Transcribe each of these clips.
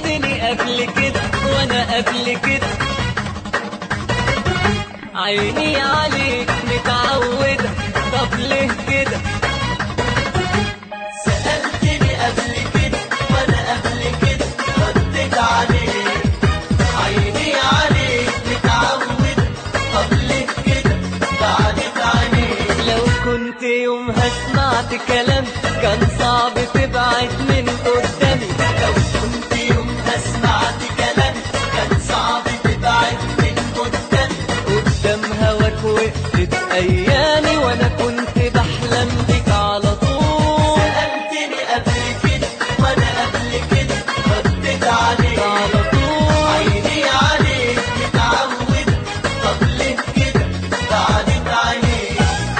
سألتني قبل كده وانا قبل كده عيني عليك متعودة طب ليه كده سألتني قبل كده وانا قبل كده رديت عليك عيني عليك متعودة طب ليه كده بعدت عليك لو كنت يومها سمعت كلام كان صعب تبعد من قدامي لو كنت يومها سمعت كلامي كان صعب تبعد من قدامي قدام هواك وقفت ايامي وانا كنت بحلم بيك على طول سألتني قبل كده وانا قبل كده رديت عليك على طول عيني عليك متعودة طب ليه كده بعدت عليك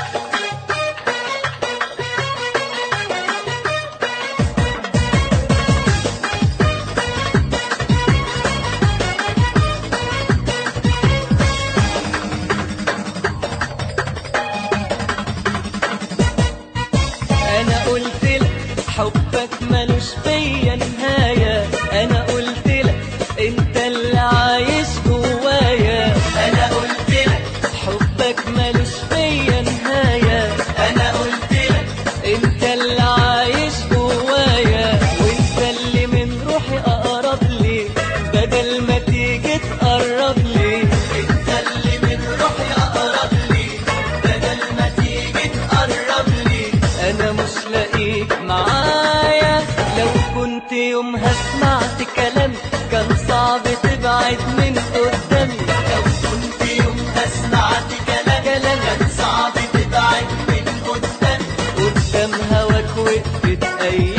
انا قلت لك حبك ملوش فيا نهاية انا قلت لك انت اللي عايش جوايا انا قلت لك حبك ملوش فيا نهاية انا قلت لك انت اللي عايش جوايا وانت اللي من روحي اقرب لي بدل ما تيجي تقرب لي انت اللي من روحي اقرب لي بدل ما تيجي تقرب لي انا مش لاقيك معايا لو كنت يومها سمعت كلام كان صعب تبعد من قدامي لو كنت يومها سمعت كلام كلام. كان صعب تبعد من قدامي قدام هواك وقفت ايام